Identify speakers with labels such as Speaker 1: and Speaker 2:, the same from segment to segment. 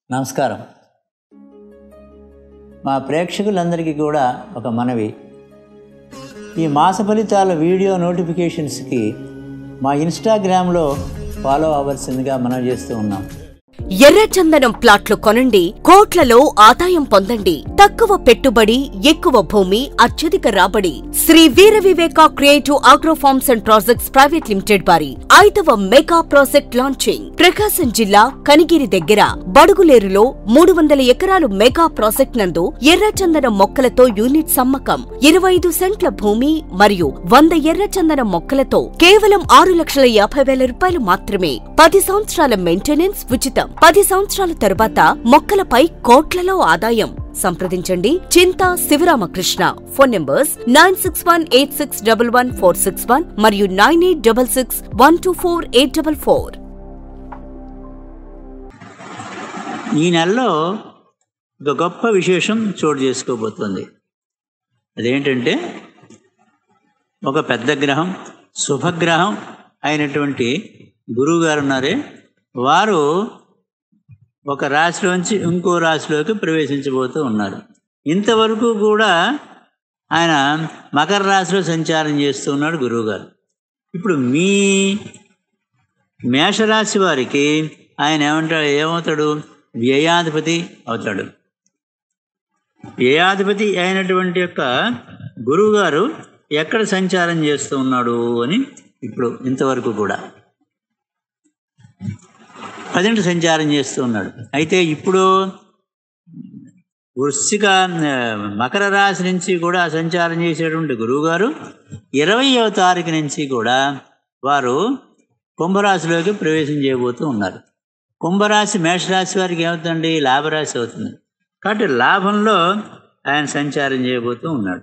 Speaker 1: నమస్కారం మా ప్రేక్షకులందరికీ కూడా ఒక మనవి ఈ మాస ఫలితాల వీడియో నోటిఫికేషన్స్కి మా ఇన్స్టాగ్రామ్లో ఫాలో అవ్వాల్సిందిగా మనం చేస్తూ ఉన్నాం
Speaker 2: ఎర్రచందనం ప్లాట్లు కొనండి కోట్లలో ఆదాయం పొందండి తక్కువ పెట్టుబడి ఎక్కువ భూమి అత్యధిక రాబడి Sri Veera Viveka creative agro farms and projects private limited వారి ఐదవ మెగా ప్రాజెక్ట్ లాంచింగ్ ప్రకాశం జిల్లా కనిగిరి దగ్గర బడుగులేరులో మూడు వందల ఎకరాలు మెగా ప్రాజెక్ట్ నందు ఎర్రచందనం మొక్కలతో యూనిట్ సమ్మకం ఇరవై ఐదు సెంట్ల భూమి మరియు వంద ఎర్రచందనం మొక్కలతో కేవలం ఆరు లక్షల యాభై వేల రూపాయలు మాత్రమే పది సంవత్సరాల మెయింటెనెన్స్ ఉచితం పది సంవత్సరాల తరువాత మొక్కలపై కోట్లలో ఆదాయం సంప్రదించండి Chinta Sivaramakrishna phone numbers nine six one eight six double one four six one మరియు nine eight double six one two four eight double four
Speaker 1: ఈ నెలలో ఒక గొప్ప విశేషం చోటు చేసుకోబోతోంది అదేంటంటే ఒక పెద్ద గ్రహం శుభగ్రహం అయినటువంటి గురువు గారు ఉన్నారే వారు ఒక రాశిలోంచి ఇంకో రాశిలోకి ప్రవేశించబోతూ ఉన్నారు ఇంతవరకు కూడా ఆయన మకర రాశిలో సంచారం చేస్తూ ఉన్నాడు గురువుగారు ఇప్పుడు మీ మేషరాశి వారికి ఆయన ఏమంటాడు ఏమవుతాడు వ్యయాధిపతి అవుతాడు వ్యయాధిపతి అయినటువంటి యొక్క గురువు గారు ఎక్కడ సంచారం చేస్తూ ఉన్నాడు అని ఇప్పుడు ఇంతవరకు కూడా పదింటి సంచారం చేస్తూ ఉన్నాడు అయితే ఇప్పుడు వృశ్చిక ఆ, మకర రాశి నుంచి కూడా సంచారం చేసేటువంటి గురువుగారు ఇరవయవ తారీఖు నుంచి కూడా వారు కుంభరాశిలోకి ప్రవేశం చేయబోతూ ఉన్నారు కుంభరాశి మేషరాశి వారికి ఏమవుతుందండి లాభరాశి అవుతుంది కాబట్టి లాభంలో ఆయన సంచారం చేయబోతూ ఉన్నాడు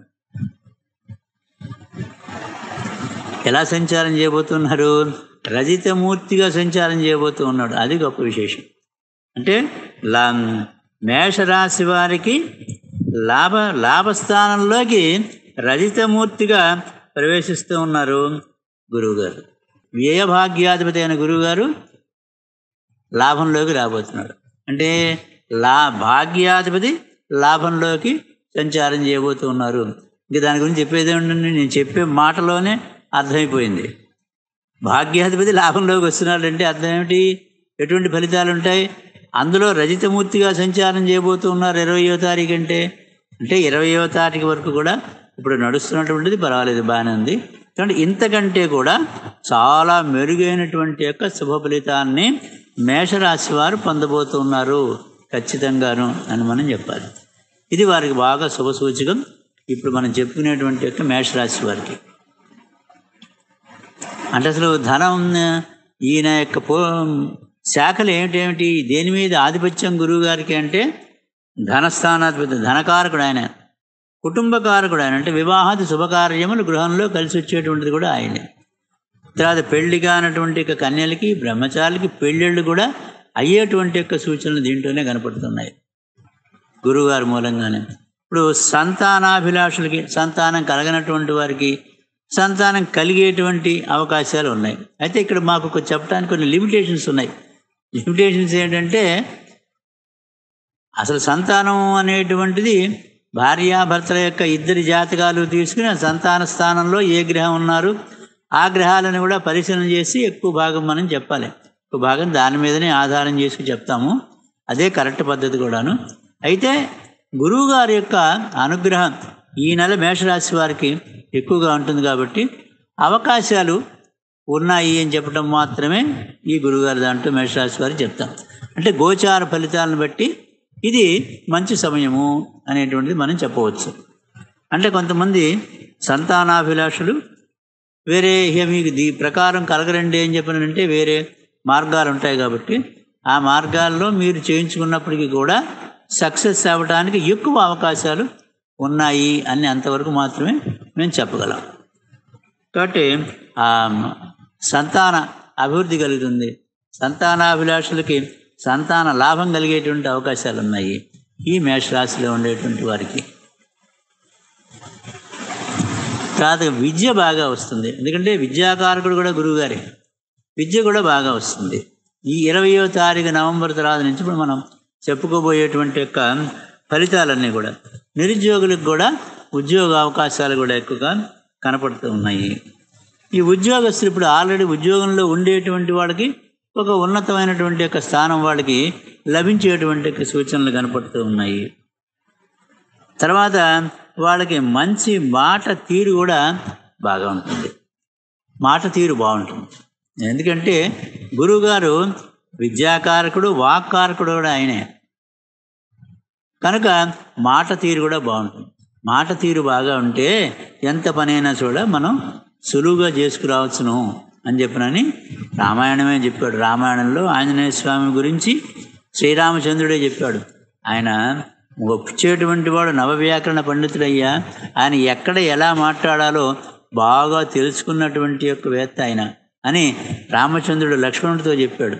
Speaker 1: ఎలా సంచారం చేయబోతున్నారు రజితమూర్తిగా సంచారం చేయబోతూ ఉన్నాడు అది గొప్ప విశేషం అంటే లా మేషరాశి వారికి లాభ లాభస్థానంలోకి రజితమూర్తిగా ప్రవేశిస్తూ ఉన్నారు గురువుగారు వ్యయభాగ్యాధిపతి అయిన గురువుగారు లాభంలోకి రాబోతున్నాడు అంటే లా భాగ్యాధిపతి లాభంలోకి సంచారం చేయబోతూ ఉన్నారు ఇంక దాని గురించి చెప్పేది ఏమిటండి నేను చెప్పే మాటలోనే అర్థమైపోయింది భాగ్యాధిపతి లాభంలోకి వస్తున్నాడంటే అర్థం ఏమిటి ఎటువంటి ఫలితాలు ఉంటాయి అందులో రజితమూర్తిగా సంచారం చేయబోతూ ఉన్నారు ఇరవయో తారీఖు అంటే అంటే ఇరవయో తారీఖు వరకు కూడా ఇప్పుడు నడుస్తున్నటువంటిది పర్వాలేదు బాగానే ఉంది కాబట్టి ఇంతకంటే కూడా చాలా మెరుగైనటువంటి యొక్క శుభ ఫలితాన్ని మేషరాశి వారు పొందబోతున్నారు ఖచ్చితంగాను అని మనం చెప్పాలి ఇది వారికి బాగా శుభ సూచకం ఇప్పుడు మనం చెప్పుకునేటువంటి యొక్క మేషరాశి వారికి అంటే అసలు ధనం ఈయన యొక్క పో శాఖలు ఏమిటేమిటి దేని మీద ఆధిపత్యం గురువు గారికి అంటే ధనస్థానాధిపతి ధనకారకుడు ఆయన కుటుంబకారకుడు ఆయన అంటే వివాహాది శుభకార్యములు గృహంలో కలిసి వచ్చేటువంటిది కూడా ఆయనే తర్వాత పెళ్లి కానటువంటి యొక్క కన్యలకి బ్రహ్మచారులకి పెళ్ళిళ్ళు కూడా అయ్యేటువంటి యొక్క సూచనలు దీంట్లోనే కనపడుతున్నాయి గురువుగారి మూలంగానే ఇప్పుడు సంతానాభిలాషులకి సంతానం కలగనటువంటి వారికి సంతానం కలిగేటువంటి అవకాశాలు ఉన్నాయి అయితే ఇక్కడ మాకు ఒక చెప్పడానికి కొన్ని లిమిటేషన్స్ ఉన్నాయి లిమిటేషన్స్ ఏంటంటే అసలు సంతానం అనేటువంటిది భార్యాభర్తల యొక్క ఇద్దరి జాతకాలు తీసుకుని ఆ సంతాన స్థానంలో ఏ గ్రహం ఉన్నారు ఆ గ్రహాలను కూడా పరిశీలన చేసి ఎక్కువ భాగం మనం చెప్పాలి ఎక్కువ భాగం దాని మీదనే ఆధారం చేసి చెప్తాము అదే కరెక్ట్ పద్ధతి కూడాను అయితే గురువు గారి యొక్క అనుగ్రహం ఈ నెల మేషరాశి వారికి ఎక్కువగా ఉంటుంది కాబట్టి అవకాశాలు ఉన్నాయి అని చెప్పడం మాత్రమే ఈ గురువుగారి దాంట్లో మేషరాశి వారికి చెప్తాం అంటే గోచార ఫలితాలను బట్టి ఇది మంచి సమయము అనేటువంటిది మనం చెప్పవచ్చు అంటే కొంతమంది సంతానాభిలాషులు వేరే ఇక మీకు దీ ప్రకారం కలగరండి అని చెప్పినంటే వేరే మార్గాలు ఉంటాయి కాబట్టి ఆ మార్గాల్లో మీరు చేయించుకున్నప్పటికీ కూడా సక్సెస్ అవ్వడానికి ఎక్కువ అవకాశాలు ఉన్నాయి అని అంతవరకు మాత్రమే మేము చెప్పగలం కాబట్టి ఆ సంతాన అభివృద్ధి కలుగుతుంది సంతానాభిలాషులకి సంతాన లాభం కలిగేటువంటి అవకాశాలు ఉన్నాయి ఈ మేషరాశిలో ఉండేటువంటి వారికి తర్వాత విద్య బాగా వస్తుంది ఎందుకంటే విద్యాకారకుడు కూడా గురువుగారే విద్య కూడా బాగా వస్తుంది ఈ ఇరవయో తారీఖు నవంబర్ తర్వాత నుంచి ఇప్పుడు మనం చెప్పుకోబోయేటువంటి యొక్క ఫలితాలన్నీ కూడా నిరుద్యోగులకు కూడా ఉద్యోగ అవకాశాలు కూడా ఎక్కువగా కనపడుతూ ఉన్నాయి ఈ ఉద్యోగస్తులు ఇప్పుడు ఆల్రెడీ ఉద్యోగంలో ఉండేటువంటి వాళ్ళకి ఒక ఉన్నతమైనటువంటి యొక్క స్థానం వాళ్ళకి లభించేటువంటి యొక్క సూచనలు కనపడుతూ ఉన్నాయి తర్వాత వాళ్ళకి మంచి మాట తీరు కూడా బాగా ఉంటుంది మాట తీరు బాగుంటుంది ఎందుకంటే గురువుగారు విద్యాకారకుడు వాక్కారకుడు కూడా ఆయనే కనుక మాట తీరు కూడా బాగుంటుంది మాట తీరు బాగా ఉంటే ఎంత పనైనా కూడా మనం సులువుగా చేసుకురావచ్చును అని చెప్పినని రామాయణమే చెప్పాడు రామాయణంలో ఆంజనేయ స్వామి గురించి శ్రీరామచంద్రుడే చెప్పాడు ఆయన ఒప్పించేటువంటి వాడు నవవ్యాకరణ పండితుడయ్యా ఆయన ఎక్కడ ఎలా మాట్లాడాలో బాగా తెలుసుకున్నటువంటి యొక్క వేత్త ఆయన అని రామచంద్రుడు లక్ష్మణుడితో చెప్పాడు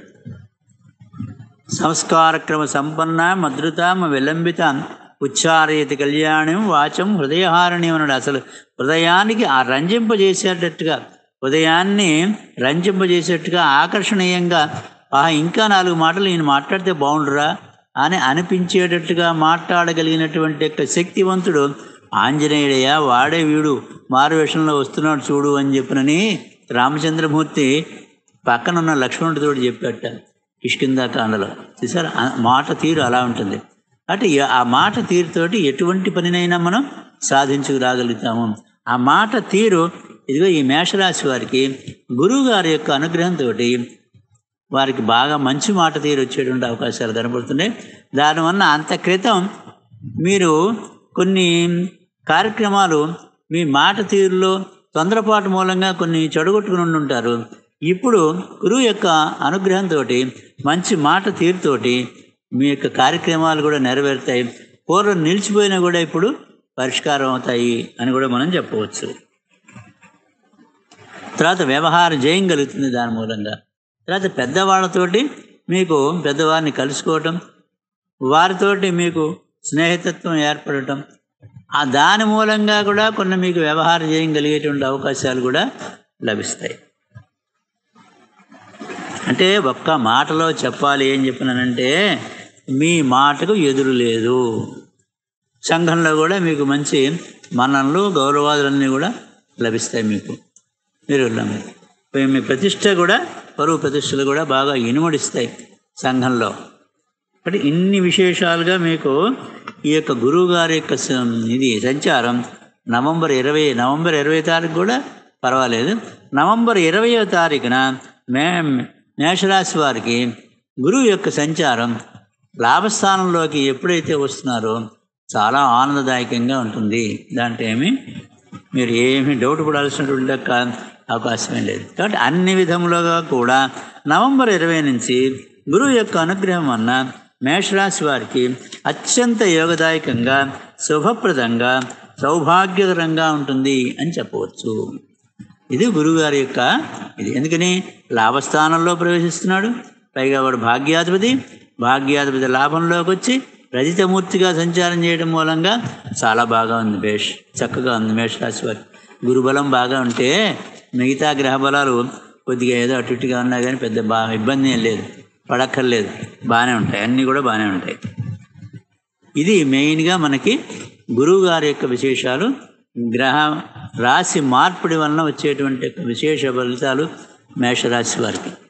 Speaker 1: సంస్కారక్రమ సంపన్న మధురతామ విలంబిత ఉచ్చారయతి కళ్యాణం వాచం హృదయహారణి అన్నాడు అసలు హృదయానికి ఆ రంజింపజేసేటట్టుగా హృదయాన్ని రంజింపజేసేట్టుగా ఆకర్షణీయంగా ఆ ఇంకా నాలుగు మాటలు ఈయన మాట్లాడితే బాగుండురా అని అనిపించేటట్టుగా మాట్లాడగలిగినటువంటి యొక్క శక్తివంతుడు ఆంజనేయుడయ్యా వాడే వీడు మారువేషంలో వస్తున్నాడు చూడు అని చెప్పినని రామచంద్రమూర్తి పక్కనున్న లక్ష్మణుడితో చెప్పాట కిష్కిందాకాండలో చూసారు మాట తీరు అలా ఉంటుంది అంటే ఆ మాట తీరుతోటి ఎటువంటి పనినైనా మనం సాధించుకురాగలుగుతాము ఆ మాట తీరు ఇదిగో ఈ మేషరాశి వారికి గురువు గారి యొక్క అనుగ్రహంతో వారికి బాగా మంచి మాట తీరు వచ్చేటువంటి అవకాశాలు కనబడుతున్నాయి దానివల్ల అంత క్రితం మీరు కొన్ని కార్యక్రమాలు మీ మాట తీరులో తొందరపాటు మూలంగా కొన్ని చెడగొట్టుకుని ఉండి ఉంటారు ఇప్పుడు గురువు యొక్క అనుగ్రహంతో మంచి మాట తీరుతోటి మీ యొక్క కార్యక్రమాలు కూడా నెరవేరుతాయి పూర్వం నిలిచిపోయినా కూడా ఇప్పుడు పరిష్కారం అవుతాయి అని కూడా మనం చెప్పవచ్చు తర్వాత వ్యవహార జయం కలుగుతుంది దాని మూలంగా తర్వాత పెద్దవాళ్ళతోటి మీకు పెద్దవారిని కలుసుకోవటం వారితోటి మీకు స్నేహితత్వం ఏర్పడటం ఆ దాని మూలంగా కూడా కొన్ని మీకు వ్యవహారం చేయగలిగేటువంటి అవకాశాలు కూడా లభిస్తాయి అంటే ఒక్క మాటలో చెప్పాలి ఏం చెప్పినానంటే మీ మాటకు ఎదురు లేదు సంఘంలో కూడా మీకు మంచి మన్ననలు గౌరవాదులన్నీ కూడా లభిస్తాయి మీకు మీరు మీ ప్రతిష్ట కూడా పరువు ప్రతిష్టలు కూడా బాగా ఇనుమడిస్తాయి సంఘంలో అంటే ఇన్ని విశేషాలుగా మీకు ఈ యొక్క గురువు గారి యొక్క ఇది సంచారం నవంబర్ ఇరవై నవంబర్ ఇరవై తారీఖు కూడా పర్వాలేదు నవంబర్ ఇరవయో తారీఖున మే మేషరాశి వారికి గురువు యొక్క సంచారం లాభస్థానంలోకి ఎప్పుడైతే వస్తున్నారో చాలా ఆనందదాయకంగా ఉంటుంది దాంట్లో ఏమి మీరు ఏమీ డౌట్ పడాల్సినటువంటి యొక్క అవకాశమే లేదు కాబట్టి అన్ని విధములుగా కూడా నవంబర్ ఇరవై నుంచి గురువు యొక్క అనుగ్రహం వలన మేషరాశి వారికి అత్యంత యోగదాయకంగా శుభప్రదంగా సౌభాగ్యకరంగా ఉంటుంది అని చెప్పవచ్చు ఇది గురువుగారి యొక్క ఇది ఎందుకని లాభస్థానంలో ప్రవేశిస్తున్నాడు పైగా వాడు భాగ్యాధిపతి భాగ్యాధిపతి లాభంలోకి వచ్చి రజితమూర్తిగా సంచారం చేయడం మూలంగా చాలా బాగా ఉంది బేష్ చక్కగా ఉంది మేషరాశి వారి గురుబలం బాగా ఉంటే మిగతా గ్రహ బలాలు కొద్దిగా ఏదో అటు ఇటుగా ఉన్నా కానీ పెద్ద బా ఇబ్బంది ఏం లేదు పడక్కర్లేదు బాగానే ఉంటాయి అన్నీ కూడా బాగానే ఉంటాయి ఇది మెయిన్గా మనకి గురువు గారి యొక్క విశేషాలు గ్రహ రాశి మార్పిడి వలన వచ్చేటువంటి యొక్క విశేష ఫలితాలు మేషరాశి వారికి